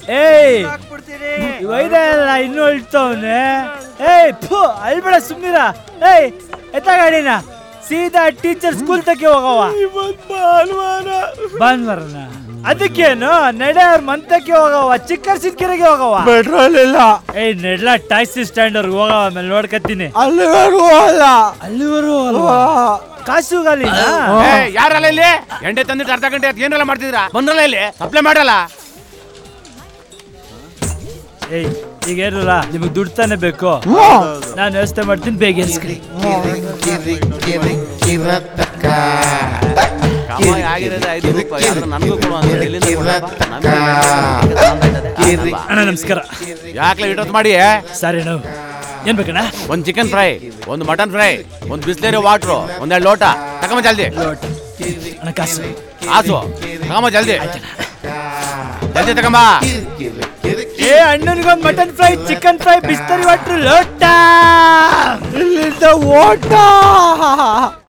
ಏಯ್ ಹಾಕ್ಬಿಡ್ತೀನಿ ಒಯ್ದೆ ಅಲ್ಲ ಇನ್ನೂ ಇಳ್ತವನೆ ಏಯ್ ಫು ಅಲ್ಬೇಡ ಸುಮ್ನಿರ ಏಯ್ ಎತ್ತ ಗಾಡಿನ ಸೀದಾ ಟೀಚರ್ ಸ್ಕೂಲ್ ತಕ್ಕೆ ಹೋಗವ ಭಾನುವಾರನ ಅದಕ್ಕೇನು ನಡೆ ಅವ್ರ ಮಂತಕ್ಕೆ ಹೋಗವ ಚಿಕ್ಕ ಸಿದ್ಕೆರೆಗೆ ಹೋಗವ ಪೆಟ್ರೋಲ್ ಇಲ್ಲ ಏಯ್ ನೆಡ್ಲ ಟ್ಯಾಕ್ಸಿ ಸ್ಟ್ಯಾಂಡ್ ಅವ್ರಿಗೆ ಹೋಗವ ಆಮೇಲೆ ನೋಡ್ಕತ್ತೀನಿ ಅಲ್ಲಿವರೆಗೂ ಅಲ್ಲ ಅಲ್ಲಿವರೆಗೂ ಅಲ್ವಾ ಕಾಸು ಗಾಲಿನ ಏ, ಯಾರಲ್ಲ ಇಲ್ಲಿ ಎಂಡೆ ತಂದಿಟ್ಟು ಅರ್ಧ ಗಂಟೆ ಆಯ್ತು ಏನೆಲ್ಲ ಮಾಡ್ತಿದ್ರ ಬಂದ್ರಲ್ಲ ಇಲ್ಲಿ ಅಪ್ಲೈ ಮಾಡಲ್ಲ ಏಯ್ ಈಗ ಏನಿಲ್ಲ ನಿಮಗೆ ದುಡ್ಡು ತಾನೇ ಬೇಕು ನಾನು ವ್ಯವಸ್ಥೆ ಮಾಡ್ತೀನಿ ಬೇಗ ಎನ್ಸ್ಕ್ರಿ ಕಮಾಯಿ ಆಗಿರೋದೇ ಐದು ರೂಪಾಯಿ ಆದ್ರೆ ನನಗೂ ಕೊಡು ಅಂದ್ರೆ ಎಲ್ಲಿಂದ ಕೊಡಪ್ಪ? ನಮ್ಗೆ ಅಣ್ಣ ನಮಸ್ಕಾರ ಯಾಕ್ಲೆ ಇಟ್ಟೊತ್ತು ಮಾಡಿ ಸರಿ ನಾವು ಏನ್ ಬೇಕಣ್ಣ ಒಂದ್ ಚಿಕನ್ ಫ್ರೈ ಒಂದು ಮಟನ್ ಫ್ರೈ ಒಂದು ಬಿಸ್ಲೇರಿ ವಾಟ್ರು ಒಂದೆರಡು ಲೋಟ ತಗೊಂಬ ಜಲ್ದಿ ಲೋಟ ಅಣ್ಣ ಕಾಸು ಆಸು ತಗೊಂಬ ಜಲ್ದಿ ಜಲ್ದಿ ತಗೊಂಬ ಏ ಅಣ್ಣನಿಗೊಂದು mutton fry chicken fry Bisleri water ಲೋಟ ಇಲ್ಲಿಂದ ಓಟ